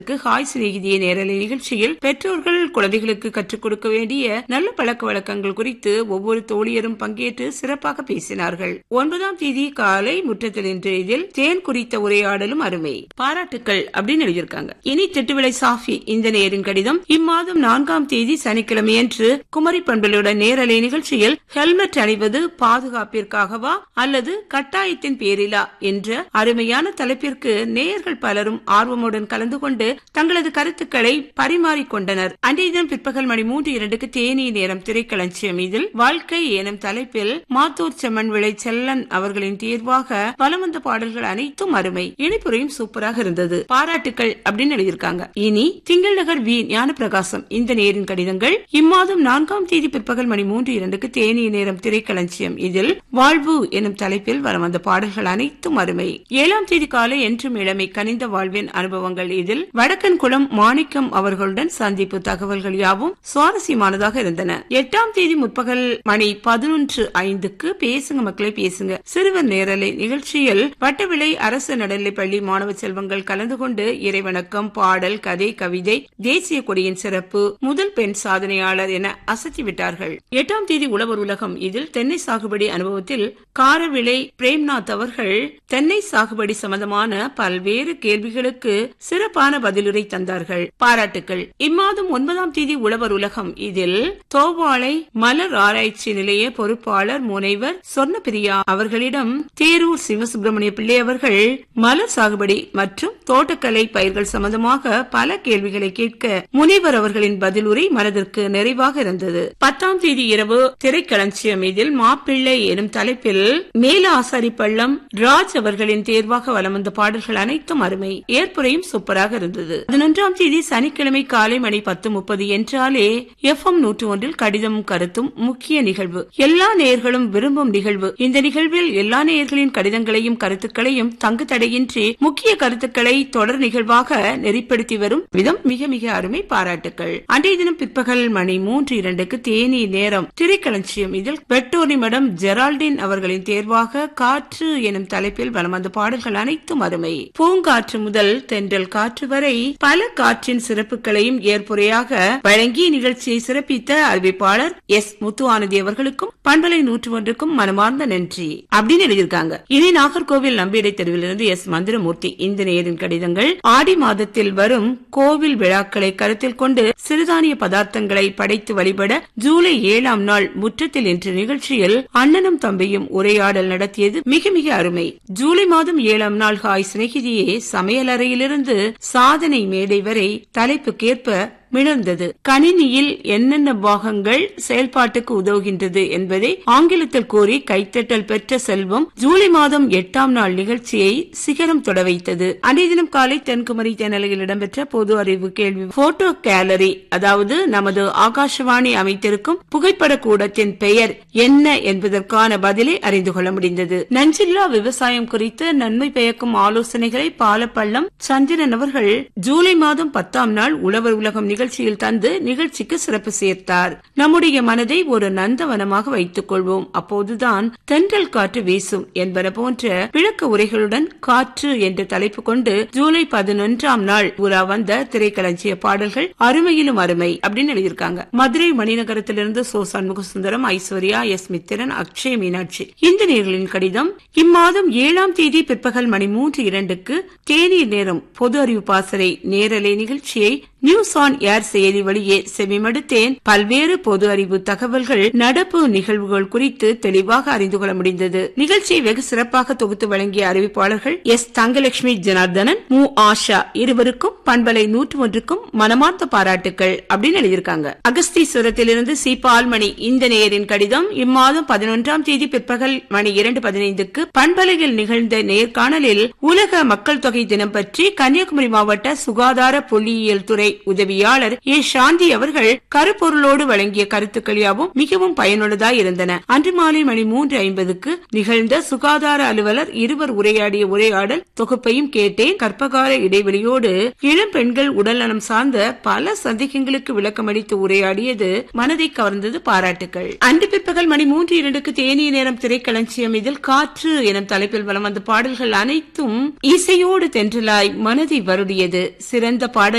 hi சிநேகிதிய நேரலை நிகழ்ச்சியில் பெற்றோர்கள் குழந்தைகளுக்கு கற்றுக் கொடுக்க வேண்டிய நல்ல பழக்க வழக்கங்கள் குறித்து ஒவ்வொரு தோழியரும் பங்கேற்று சிறப்பாக பேசினார்கள் ஒன்பதாம் தேதி காலை முற்றத்தில் இன்று இதில் தேன் குறித்த உரையாடலும் அருமை பாராட்டுக்கள் அப்படின்னு எழுதியிருக்காங்க இனி திட்டுவிளை சாஃபி இந்த நேரின் கடிதம் இம்மாதம் நான்காம் தேதி சனிக்கிழமையன்று குமரி பண்பலுடன் நேரலை நிகழ்ச்சியில் ஹெல்மெட் அணிவது பாதுகாப்பிற்காகவா அல்லது கட்டாயத்தின் பேரிலா என்ற அருமையான தலைப்பிற்கு நேயர்கள் பலரும் ஆர்வமுடன் கலந்து கொண்டு தங்களது கருத்துக்களை பரிமாறிக்கொண்டனர் அன்றைய தினம் பிற்பகல் மணி மூன்று இரண்டுக்கு தேனி நேரம் திரைக்களஞ்சியம் இதில் வாழ்க்கை எனும் தலைப்பில் மாத்தூர் செம்மன் விளை செல்லன் அவர்களின் தேர்வாக வலம் வந்த பாடல்கள் அனைத்தும் அருமை இணைப்புரையும் சூப்பராக இருந்தது பாராட்டுக்கள் அப்படின்னு எழுதியிருக்காங்க இனி திங்கள் நகர் வி ஞானப்பிரகாசம் இந்த நேரின் கடிதங்கள் இம்மாதம் நான்காம் தேதி பிற்பகல் மணி மூன்று இரண்டுக்கு தேனி நேரம் திரைக்களஞ்சியம் இதில் வாழ்வு எனும் தலைப்பில் வலம் வந்த பாடல்கள் அனைத்தும் அருமை ஏழாம் தேதி காலை என்றும் இளமை கனிந்த வாழ்வின் அனுபவங்கள் இதில் வடக்கன் குளம் மாணிக்கம் அவர்களுடன் சந்திப்பு தகவல்கள் யாவும் சுவாரஸ்யமானதாக இருந்தன எட்டாம் தேதி முற்பகல் மணி பதினொன்று ஐந்துக்கு பேசுங்க மக்களை பேசுங்க சிறுவர் நேரலை நிகழ்ச்சியில் வட்டவிளை அரசு நடுநிலைப் பள்ளி மாணவ செல்வங்கள் கலந்து கொண்டு இறைவணக்கம் பாடல் கதை கவிதை தேசிய கொடியின் சிறப்பு முதல் பெண் சாதனையாளர் என அசத்தி விட்டார்கள் எட்டாம் தேதி உழவர் உலகம் இதில் தென்னை சாகுபடி அனுபவத்தில் காரவிளை பிரேம்நாத் அவர்கள் தென்னை சாகுபடி சம்பந்தமான பல்வேறு கேள்விகளுக்கு சிறப்பான பதிலுரை தந்தார்கள் பாராட்டுக்கள் இம்மாதம் ஒன்பதாம் தேதி உழவர் உலகம் இதில் தோவாளை மலர் ஆராய்ச்சி நிலைய பொறுப்பாளர் முனைவர் சொர்ணபிரியா அவர்களிடம் தேரூர் சிவசுப்பிரமணிய பிள்ளை அவர்கள் மலர் சாகுபடி மற்றும் தோட்டக்கலை பயிர்கள் சம்பந்தமாக பல கேள்விகளை கேட்க முனைவர் அவர்களின் பதிலுரை மனதிற்கு நிறைவாக இருந்தது பத்தாம் தேதி இரவு திரைக்களஞ்சியம் இதில் மாப்பிள்ளை எனும் தலைப்பில் மேல ஆசாரி பள்ளம் ராஜ் அவர்களின் தேர்வாக வலம் வந்த பாடல்கள் அனைத்தும் அருமை ஏற்புரையும் சூப்பராக இருந்தது பதினொன்றாம் தேதி சனிக்கிழமை காலை மணி பத்து முப்பது என்றாலே எஃப் எம் நூற்று ஒன்றில் கடிதமும் கருத்தும் முக்கிய நிகழ்வு எல்லா நேயர்களும் விரும்பும் நிகழ்வு இந்த நிகழ்வில் எல்லா நேயர்களின் கடிதங்களையும் கருத்துக்களையும் தங்கு தடையின்றி முக்கிய கருத்துக்களை தொடர் நிகழ்வாக நெறிப்படுத்தி வரும் விதம் மிக மிக அருமை பாராட்டுக்கள் அன்றைய தினம் பிற்பகல் மணி மூன்று இரண்டுக்கு தேனி நேரம் திரைக்களஞ்சியம் இதில் பெட்டோனி மடம் ஜெரால்டின் அவர்களின் தேர்வாக காற்று எனும் தலைப்பில் வலம் வந்த பாடல்கள் அனைத்தும் அருமை பூங்காற்று முதல் தென்றல் காற்று வரை பல காற்றின் சிறப்புகளையும் ஏற்புரையாக வழங்கி நிகழ்ச்சியை சிறப்பித்த அறிவிப்பாளர் எஸ் முத்துவானதி அவர்களுக்கும் பண்பலை நூற்று ஒன்றுக்கும் மனமார்ந்த நன்றி அப்படின்னு எழுதியிருக்காங்க இனி நாகர்கோவில் நம்பியடை தெருவிலிருந்து எஸ் மந்திரமூர்த்தி இந்த நேரின் கடிதங்கள் ஆடி மாதத்தில் வரும் கோவில் விழாக்களை கருத்தில் கொண்டு சிறுதானிய பதார்த்தங்களை படைத்து வழிபட ஜூலை ஏழாம் நாள் முற்றத்தில் என்ற நிகழ்ச்சியில் அண்ணனும் தம்பியும் உரையாடல் நடத்தியது மிக மிக அருமை ஜூலை மாதம் ஏழாம் நாள் ஹாய் சிநேகிதியே சமையலறையிலிருந்து சாதனை மேடை வரை தலைப்புக்கேற்ப மிளர்ந்தது கணினியில் என்னென்ன பாகங்கள் செயல்பாட்டுக்கு உதவுகின்றது என்பதை ஆங்கிலத்தில் கூறி கைத்தட்டல் பெற்ற செல்வம் ஜூலை மாதம் எட்டாம் நாள் நிகழ்ச்சியை சிகரம் தொட வைத்தது அன்றைய தினம் காலை தென்குமரி தேனலையில் இடம்பெற்ற பொது அறிவு கேள்வி போட்டோ கேலரி அதாவது நமது ஆகாஷவாணி அமைத்திருக்கும் புகைப்பட கூடத்தின் பெயர் என்ன என்பதற்கான பதிலை அறிந்து கொள்ள முடிந்தது நஞ்சில்லா விவசாயம் குறித்து நன்மை பயக்கும் ஆலோசனைகளை பாலப்பள்ளம் சந்திரன் அவர்கள் ஜூலை மாதம் பத்தாம் நாள் உழவர் உலகம் நிகழ்ச்சியில் தந்து நிகழ்ச்சிக்கு சிறப்பு சேர்த்தார் நம்முடைய மனதை ஒரு நந்தவனமாக வைத்துக் கொள்வோம் அப்போதுதான் தென்றல் காற்று வீசும் என்பன போன்ற விளக்க உரைகளுடன் காற்று என்ற தலைப்பு கொண்டு ஜூலை பதினொன்றாம் நாள் உலா வந்த திரைக்களஞ்சிய பாடல்கள் அருமையிலும் அருமை அப்படின்னு எழுதியிருக்காங்க மதுரை மணிநகரத்திலிருந்து சோ சண்முக சுந்தரம் ஐஸ்வர்யா எஸ் மித்திரன் அக்ஷய மீனாட்சி இந்த நேர்களின் கடிதம் இம்மாதம் ஏழாம் தேதி பிற்பகல் மணி மூன்று இரண்டுக்கு தேநீர் நேரம் பொது அறிவு பாசறை நேரலை நிகழ்ச்சியை நியூஸ் ஆன் ஏர் செயலி வழியே செவிமடுத்தேன் பல்வேறு பொது அறிவு தகவல்கள் நடப்பு நிகழ்வுகள் குறித்து தெளிவாக அறிந்து கொள்ள முடிந்தது நிகழ்ச்சியை வெகு சிறப்பாக தொகுத்து வழங்கிய அறிவிப்பாளர்கள் எஸ் தங்கலட்சுமி ஜனார்தனன் மு ஆஷா இருவருக்கும் பண்பலை நூற்று ஒன்றுக்கும் மனமார்ந்த பாராட்டுக்கள் அப்படின்னு எழுதியிருக்காங்க அகஸ்தீஸ்வரத்திலிருந்து சி பால்மணி இந்த நேயரின் கடிதம் இம்மாதம் பதினொன்றாம் தேதி பிற்பகல் மணி இரண்டு பதினைந்துக்கு பண்பலையில் நிகழ்ந்த நேர்காணலில் உலக மக்கள் தொகை தினம் பற்றி கன்னியாகுமரி மாவட்ட சுகாதார புள்ளியியல் துறை உதவியாளர் ஏ சாந்தி அவர்கள் கருப்பொருளோடு வழங்கிய கருத்துக்கள் யாவும் மிகவும் பயனுள்ளதாய் இருந்தன அன்று மாலை மணி மூன்று ஐம்பதுக்கு நிகழ்ந்த சுகாதார அலுவலர் இருவர் உரையாடிய உரையாடல் தொகுப்பையும் கேட்டேன் கற்பகால இடைவெளியோடு இளம் பெண்கள் உடல்நலம் சார்ந்த பல சந்தேகங்களுக்கு விளக்கமளித்து உரையாடியது மனதை கவர்ந்தது பாராட்டுகள் அன்று பிற்பகல் மணி மூன்று இரண்டுக்கு தேனிய நேரம் திரைக்களஞ்சியம் இதில் காற்று எனும் தலைப்பில் வலம் வந்த பாடல்கள் அனைத்தும் இசையோடு தென்றலாய் மனதை வருடியது சிறந்த பாடல்